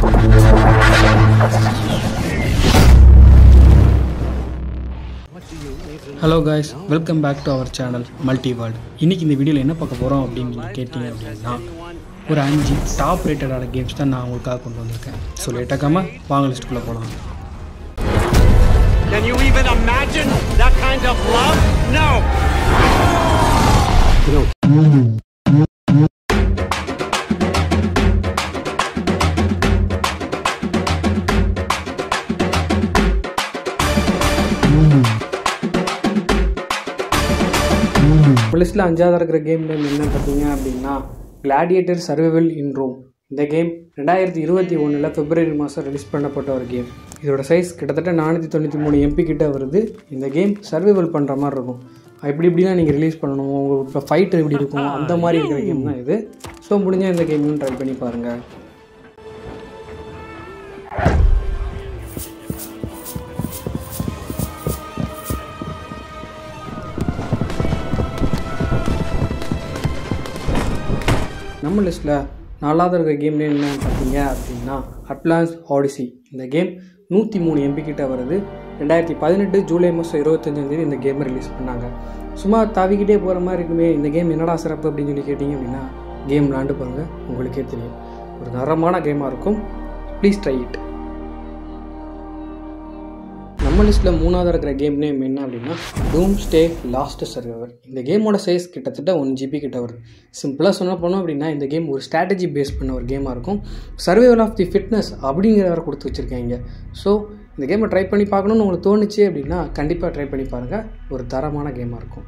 Hello guys welcome back to our channel multi world இன்றைக்கி இந்த வீடியோவில் என்ன பார்க்க போகிறோம் அப்படின்னு நீங்கள் கேட்டிங்க அப்படின்னா ஒரு அஞ்சு டாப் ரேட்டடான கேம்ஸ் தான் நான் உங்களுக்காக கொண்டு வந்திருக்கேன் ஸோ லேட்டாக்காமல் வாங்க லிஸ்ட்டுக்குள்ளே போகலாம் Can you even imagine that kind of love? No! லிஸ்ட்டில் அஞ்சாவது இருக்கிற கேம் நேம் என்ன பார்த்தீங்க அப்படின்னா கிளாடியேட்டர் சர்வைவல் இன் ரோம் இந்த கேம் ரெண்டாயிரத்தி இருபத்தி ஒன்றில் பிப்ரவரி மாதம் ரிலீஸ் பண்ணப்பட்ட ஒரு கேம் இதோட சைஸ் கிட்டத்தட்ட நானூற்றி தொண்ணூற்றி மூணு எம்பி கிட்ட வருது இந்த கேம் சர்வைவல் பண்ணுற மாதிரி இருக்கும் இப்படி இப்படிலாம் நீங்கள் ரிலீஸ் பண்ணணும் உங்களுக்கு இப்போ ஃபைட் எப்படி இருக்கும் அந்த மாதிரி இருக்கிற கேம் தான் இது ஸோ முடிஞ்சால் இந்த கேமையும் ட்ரை பண்ணி பாருங்கள் நம்ம லிஸ்ட்டில் நாலாவது இருக்கிற கேம் நேம் என்னன்னு பார்த்தீங்க அப்படின்னா அட்லான்ஸ் ஆடிசி இந்த கேம் நூற்றி மூணு எம்பி கிட்ட வருது ரெண்டாயிரத்தி பதினெட்டு ஜூலை மாதம் இருபத்தஞ்சாந்தேதி இந்த கேமை ரிலீஸ் பண்ணாங்க சும்மா தாவிக்கிட்டே போகிற மாதிரி இருக்குமே இந்த கேம் என்னடா சிறப்பு அப்படின்னு சொல்லி கேட்டிங்க அப்படின்னா கேம் விளாண்டு பாருங்கள் உங்களுக்கே தெரியும் ஒரு தரமான கேமாக இருக்கும் ப்ளீஸ் ட்ரை இட் நம்ம லிஸ்ட்டில் மூணாவது இருக்கிற கேம் நேம் என்ன அப்படின்னா டூம் ஸ்டே லாஸ்ட் சர்வர் இந்த கேமோட சைஸ் கிட்டத்தட்ட ஒன் ஜிபி கிட்ட வருது சிம்பிளாக சொன்ன போனோம் அப்படின்னா இந்த கேம் ஒரு ஸ்ட்ராட்டஜி பேஸ் பண்ண ஒரு கேமாக இருக்கும் சர்வைவல் ஆஃப் தி ஃபிட்னஸ் அப்படிங்கிற வர கொடுத்து வச்சுருக்காங்க ஸோ இந்த கேமை ட்ரை பண்ணி பார்க்கணுன்னு உங்களுக்கு தோணுச்சு அப்படின்னா கண்டிப்பாக ட்ரை பண்ணி பாருங்கள் ஒரு தரமான கேமாக இருக்கும்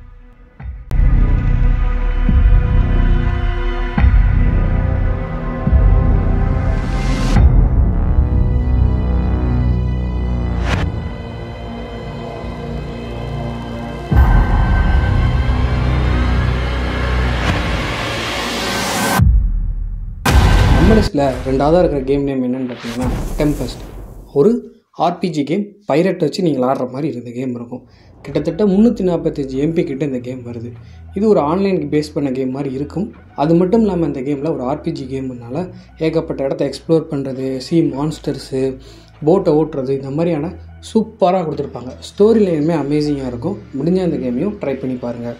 நம்ம லிஸ்ட்டில் ரெண்டாவதாக இருக்கிற கேம் நேம் என்னென்னு பார்த்தீங்கன்னா டெம்பஸ்ட் ஒரு ஆர்பிஜி கேம் பைரட் வச்சு நீங்கள் ஆடுற மாதிரி இந்த கேம் இருக்கும் கிட்டத்தட்ட முந்நூற்றி நாற்பத்தஞ்சு எம்பி கிட்ட இந்த கேம் வருது இது ஒரு ஆன்லைன் பேஸ் பண்ண கேம் மாதிரி இருக்கும் அது மட்டும் இல்லாமல் இந்த கேமில் ஒரு ஆர்பிஜி கேம்னால ஏகப்பட்ட இடத்த எக்ஸ்ப்ளோர் பண்ணுறது சி மான்ஸ்டர்ஸு போட்டை ஓட்டுறது இந்த மாதிரியான சூப்பராக கொடுத்துருப்பாங்க ஸ்டோரி லைனுமே அமேசிங்காக இருக்கும் முடிஞ்ச அந்த கேமையும் ட்ரை பண்ணி பாருங்கள்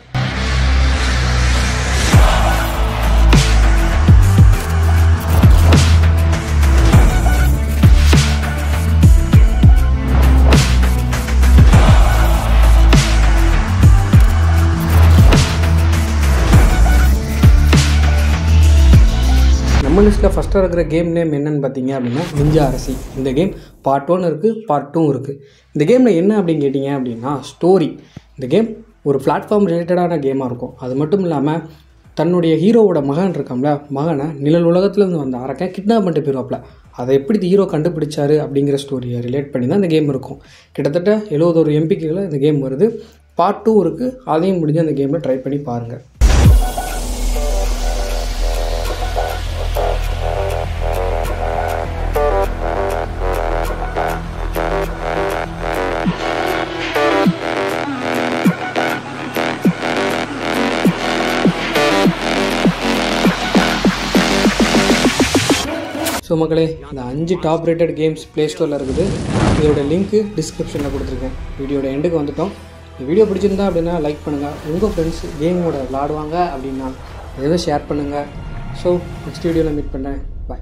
நம்ம லிஸ்ட்டில் ஃபஸ்ட்டாக இருக்கிற கேம் நேம் என்னன்னு பார்த்தீங்க அப்படின்னா நிஞ்சா அரசி இந்த கேம் பார்ட் ஒன் இருக்குது பார்ட் டூ இருக்குது இந்த கேமில் என்ன அப்படின்னு கேட்டிங்க அப்படின்னா ஸ்டோரி இந்த கேம் ஒரு பிளாட்ஃபார்ம் ரிலேட்டடான கேமாக இருக்கும் அது மட்டும் இல்லாமல் தன்னுடைய ஹீரோவோட மகன் இருக்காம்ல மகனை நிழல் உலகத்துலேருந்து வந்த அரக்கன் கிட்னாப் பண்ணிட்டு போயிடுவாப்ல அதை எப்படி ஹீரோ கண்டுபிடிச்சாரு அப்படிங்கிற ஸ்டோரியை ரிலேட் பண்ணி தான் இந்த கேம் இருக்கும் கிட்டத்தட்ட எழுபதொரு எம்பிக்கில் இந்த கேம் வருது பார்ட் டூ இருக்குது அதையும் முடிஞ்சு அந்த கேமில் ட்ரை பண்ணி பாருங்கள் ஸோ மக்களே இந்த அஞ்சு டாப் ரேட்டட் கேம்ஸ் ப்ளே ஸ்டோரில் இருக்குது இதோட லிங்க்கு டிஸ்கிரிப்ஷனில் கொடுத்துருக்கேன் வீடியோட எண்டுக்கு வந்துட்டோம் இந்த வீடியோ பிடிச்சிருந்தா அப்படின்னா லைக் பண்ணுங்கள் உங்கள் ஃப்ரெண்ட்ஸ் கேமோட விளாடுவாங்க அப்படின்னா எதை ஷேர் பண்ணுங்கள் ஸோ நெக்ஸ்ட் வீடியோவில் மீட் பண்ணேன் பாய்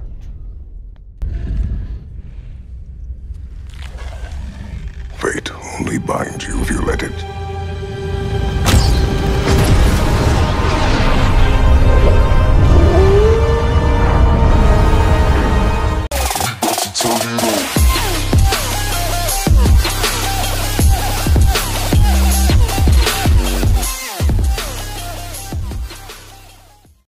Fate only binds you if you let it.